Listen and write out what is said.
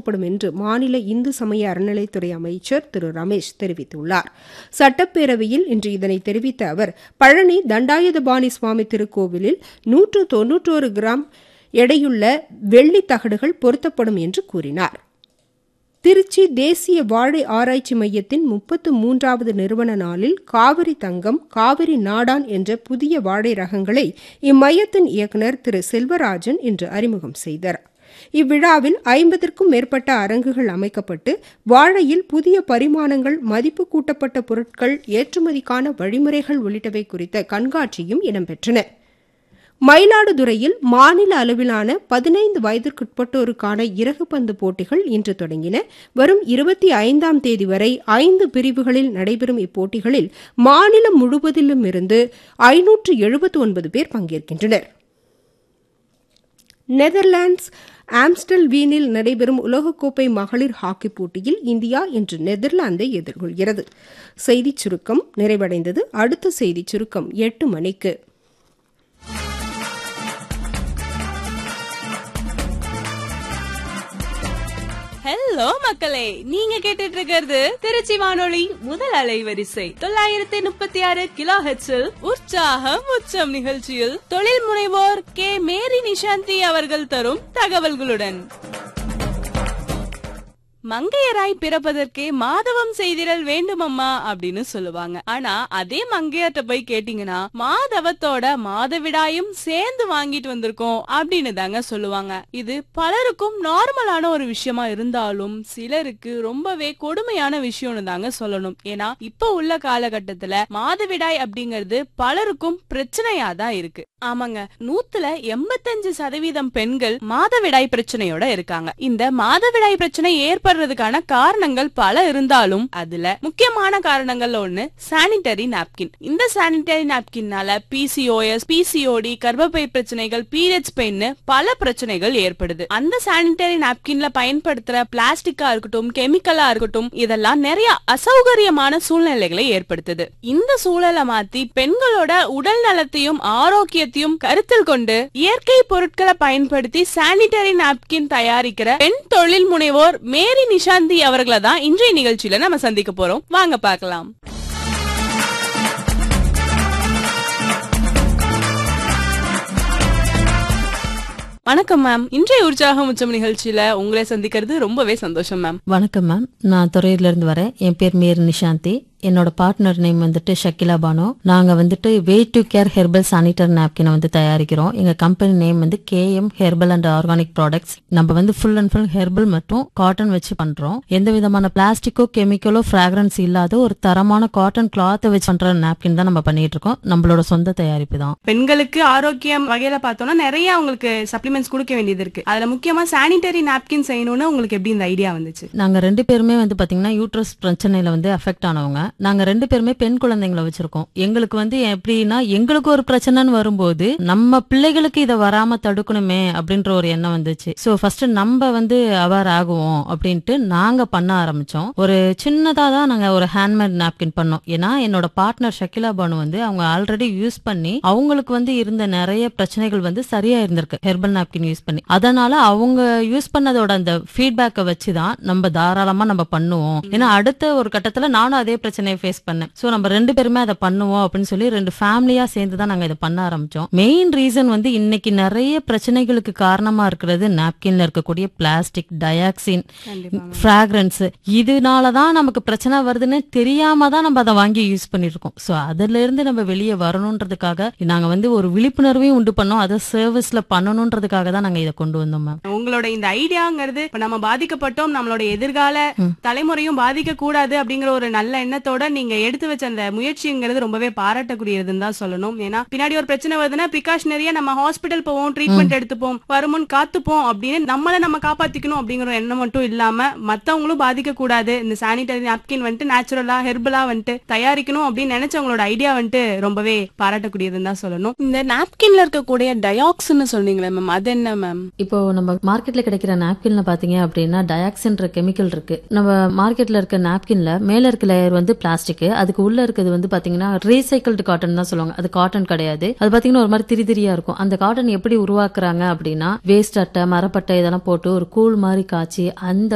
பொருத்தப்படும் என்று மாநில இந்து சமய அறநிலைத்துறை அமைச்சர் திரு ரமேஷ் தெரிவித்துள்ளார் சட்டப்பேரவையில் இன்று இதனை தெரிவித்த அவர் பழனி தண்டாயுதபாணி சுவாமி திருக்கோவிலில் நூற்று தொன்னூற்றோரு கிராம் எடையுள்ள வெள்ளி தகடுகள் பொருத்தப்படும் என்று கூறினார் திருச்சி தேசிய வாழை ஆராய்ச்சி மையத்தின் முப்பத்து மூன்றாவது நிறுவன நாளில் காவிரி தங்கம் காவிரி நாடான் என்ற புதிய வாழை ரகங்களை இம்மையத்தின் இயக்குநர் திரு செல்வராஜன் இன்று அறிமுகம் செய்தார் இவ்விழாவில் ஐம்பதற்கும் மேற்பட்ட அரங்குகள் அமைக்கப்பட்டு வாழையில் புதிய பரிமாணங்கள் மதிப்பு கூட்டப்பட்ட பொருட்கள் ஏற்றுமதிக்கான வழிமுறைகள் உள்ளிட்டவை குறித்த கண்காட்சியும் இடம்பெற்றன மயிலாடுதுறையில் மாநில அளவிலான பதினைந்து வயதிற்குட்பட்டோருக்கான இறகுப்பந்து போட்டிகள் இன்று தொடங்கின வரும் இருபத்தி ஐந்தாம் தேதி வரை ஐந்து பிரிவுகளில் நடைபெறும் இப்போட்டிகளில் மாநிலம் முழுவதிலும் இருந்து ஐநூற்று எழுபத்து ஒன்பது பேர் பங்கேற்கின்றனர் நெதர்லாண்ட்ஸ் ஆம்ஸ்டல் வீனில் நடைபெறும் உலகக்கோப்பை மகளிர் ஹாக்கி போட்டியில் இந்தியா இன்று நெதர்லாந்தை எதிர்கொள்கிறது செய்திச் சுருக்கம் நிறைவடைந்தது அடுத்த செய்திச் சுருக்கம் எட்டு மணிக்கு ஹலோ மக்களே நீங்க கேட்டுட்டு இருக்கிறது திருச்சி வானொலி முதல் அலைவரிசை தொள்ளாயிரத்தி முப்பத்தி ஆறு கிலோ ஹெச்சில் உற்சாகம் உச்சம் நிகழ்ச்சியில் தொழில் முனைவோர் கே மேரி நிஷாந்தி அவர்கள் தரும் தகவல்களுடன் மங்கையராய் பிறப்பதற்கே மாதவம் செய்திடல் வேண்டுமம்மா அப்படின்னு சொல்லுவாங்க ஆனா அதே மங்கையர்ட்ட போய் கேட்டீங்கன்னா மாதவத்தோட மாதவிடாயும் சேர்ந்து வாங்கிட்டு வந்திருக்கோம் அப்படின்னு தாங்க சொல்லுவாங்க இது பலருக்கும் நார்மலான ஒரு விஷயமா இருந்தாலும் சிலருக்கு ரொம்பவே கொடுமையான விஷயம்னு தாங்க சொல்லணும் ஏன்னா இப்ப உள்ள காலகட்டத்துல மாதவிடாய் அப்படிங்கிறது பலருக்கும் பிரச்சனையா தான் இருக்கு ஆமாங்க நூத்துல எண்பத்தஞ்சு சதவீதம் பெண்கள் மாதவிடாய் பிரச்சனையோட இருக்காங்க இந்த மாதவிடாய் பிரச்சனை ஏற்படுறதுக்கான காரணங்கள் பல இருந்தாலும் அதுல முக்கியமான காரணங்கள் ஒண்ணு சானிட்டரி நாப்கின் இந்த சானிட்டரி நாப்கின்னால பிசிஓஎஸ் பிசிஓடி கர்ப்பப்பை பிரச்சனைகள் பீரியட்ஸ் பெயின் பல பிரச்சனைகள் ஏற்படுது அந்த சானிட்டரி நாப்கின்ல பயன்படுத்துற பிளாஸ்டிக்கா இருக்கட்டும் கெமிக்கலா இருக்கட்டும் இதெல்லாம் நிறைய அசௌகரியமான சூழ்நிலைகளை ஏற்படுத்துது இந்த சூழலை மாத்தி பெண்களோட உடல் நலத்தையும் ஆரோக்கிய ஆரோக்கியத்தையும் கருத்தில் கொண்டு இயற்கை பொருட்களை பயன்படுத்தி சானிட்டரி நாப்கின் தயாரிக்கிற பெண் தொழில் முனைவோர் மேரி நிஷாந்தி அவர்களை தான் இன்றைய நிகழ்ச்சியில நம்ம சந்திக்க போறோம் வாங்க பார்க்கலாம் வணக்கம் மேம் இன்றைய உற்சாகம் உச்சம் நிகழ்ச்சியில உங்களை சந்திக்கிறது ரொம்பவே சந்தோஷம் மேம் வணக்கம் மேம் நான் துறையூர்ல இருந்து வரேன் என் பேர் மேர் நிஷாந்தி என்னோட பார்ட்னர் நேம் வந்துட்டு ஷக்கிலா பானு நாங்க வந்துட்டு way to care herbal sanitary நாப்கினை வந்து தயாரிக்கிறோம் எங்க கம்பெனி நேம் வந்து KM herbal and organic products நம்ம வந்து ஃபுல் அண்ட் ஃபுல் ஹெர்பல் மற்றும் காட்டன் வச்சு பண்றோம் எந்த விதமான பிளாஸ்டிக்கோ கெமிக்கலோ ஃபிராக்ரன்ஸ் இல்லாத ஒரு தரமான காட்டன் கிளாத்தை வச்சு பண்ற நாப்கின் தான் நம்ம பண்ணிட்டு இருக்கோம் நம்மளோட சொந்த தயாரிப்பு தான் பெண்களுக்கு ஆரோக்கியம் வகையில பார்த்தோம்னா நிறைய அவங்களுக்கு சப்ளிமெண்ட்ஸ் கொடுக்க வேண்டியது இருக்கு அதுல முக்கியமா சானிட்டரி நாப்கின் செய்யணும்னு உங்களுக்கு எப்படி இந்த ஐடியா வந்துச்சு நாங்க ரெண்டு பேருமே வந்து பாத்தீங்கன்னா யூட்ரஸ் பிரச்சனையில வந்து அஃபெக்ட் ஆனவங்க நாங்க ரெண்டு பேருமே பெண் குழந்தைங்களை வச்சிருக்கோம் எங்களுக்கு வந்து எப்படின்னா எங்களுக்கு ஒரு பிரச்சனைன்னு வரும்போது நம்ம பிள்ளைகளுக்கு இதை வராம தடுக்கணுமே அப்படின்ற ஒரு எண்ணம் வந்துச்சு சோ ஃபர்ஸ்ட் நம்ம வந்து அவேர் ஆகுவோம் அப்படின்ட்டு நாங்க பண்ண ஆரம்பிச்சோம் ஒரு சின்னதா தான் நாங்க ஒரு ஹேண்ட்மேட் நாப்கின் பண்ணோம் ஏன்னா என்னோட பார்ட்னர் ஷக்கிலா பானு வந்து அவங்க ஆல்ரெடி யூஸ் பண்ணி அவங்களுக்கு வந்து இருந்த நிறைய பிரச்சனைகள் வந்து சரியா இருந்திருக்கு ஹெர்பல் நாப்கின் யூஸ் பண்ணி அதனால அவங்க யூஸ் பண்ணதோட அந்த ஃபீட்பேக்கை வச்சுதான் நம்ம தாராளமா நம்ம பண்ணுவோம் ஏன்னா அடுத்த ஒரு கட்டத்துல நானும் அதே பிரச்சனையை ஃபேஸ் பண்ணேன் சோ நம்ம ரெண்டு பேருமே அதை பண்ணுவோம் அப்படின்னு சொல்லி ரெண்டு ஃபேமிலியா சேர்ந்து தான் நாங்க இதை பண்ண ஆரம்பிச்சோம் மெயின் ரீசன் வந்து இன்னைக்கு நிறைய பிரச்சனைகளுக்கு காரணமா இருக்கிறது நாப்கின்ல இருக்கக்கூடிய பிளாஸ்டிக் டயாக்சின் ஃபிராக்ரன்ஸ் இதனாலதான் நமக்கு பிரச்சனை வருதுன்னு தெரியாம தான் நம்ம அதை வாங்கி யூஸ் பண்ணிருக்கோம் சோ அதுல இருந்து நம்ம வெளியே வரணுன்றதுக்காக நாங்க வந்து ஒரு விழிப்புணர்வையும் உண்டு பண்ணோம் அதை சர்வீஸ்ல பண்ணணுன்றதுக்காக தான் நாங்க இதை கொண்டு வந்தோம் மேம் உங்களோட இந்த ஐடியாங்கிறது இப்ப நம்ம பாதிக்கப்பட்டோம் நம்மளோட எதிர்கால தலைமுறையும் பாதிக்க கூடாது அப்படிங்கிற ஒரு நல்ல எண்ணத்தோட நீங்க எடுத்து வச்ச அந்த முயற்சிங்கிறது ரொம்பவே பாராட்டக்கூடியதுன்னு தான் சொல்லணும் ஏன்னா பின்னாடி ஒரு பிரச்சனை வருதுன்னா பிரிகாஷனரியா நம்ம ஹாஸ்பிட்டல் போவோம் ட்ரீட்மெண்ட் எடுத்துப்போம் வருமுன் காத்துப்போம் அப்படின்னு நம்மள நம்ம காப்பாத்திக்கணும் அப்படிங்கிற ஒரு எண்ணம் மட்டும் இல்லாம மத்தவங்களும் பாதிக்க கூடாது இந்த சானிட்டரி நாப்கின் வந்துட்டு நேச்சுரலா ஹெர்பலா வந்துட்டு தயாரிக்கணும் அப்படின்னு நினைச்சவங்களோட ஐடியா வந்துட்டு ரொம்பவே பாராட்டக்கூடியதுன்னு தான் சொல்லணும் இந்த நாப்கின்ல இருக்கக்கூடிய டயாக்ஸ்னு சொன்னீங்களே மேம் அது என்ன மேம் இப்போ நம்ம மார்க்கெட்ல கிடைக்கிற நாப்கின்ல பாத்தீங்க அப்படின்னா டயாக்சின்ற கெமிக்கல் இருக்கு நம்ம மார்க்கெட்ல இருக்க நாப்கின்ல மேல இருக்க லேயர் வந்து பிளாஸ்டிக் அதுக்கு உள்ள இருக்கிறது வந்து பாத்தீங்கன்னா ரீசைக்கிள்டு காட்டன் தான் சொல்லுவாங்க அது காட்டன் கிடையாது அது பாத்தீங்கன்னா ஒரு மாதிரி திரி திரியா இருக்கும் அந்த காட்டன் எப்படி உருவாக்குறாங்க அப்படின்னா வேஸ்ட் அட்டை மரப்பட்டை இதெல்லாம் போட்டு ஒரு கூழ் மாதிரி காய்ச்சி அந்த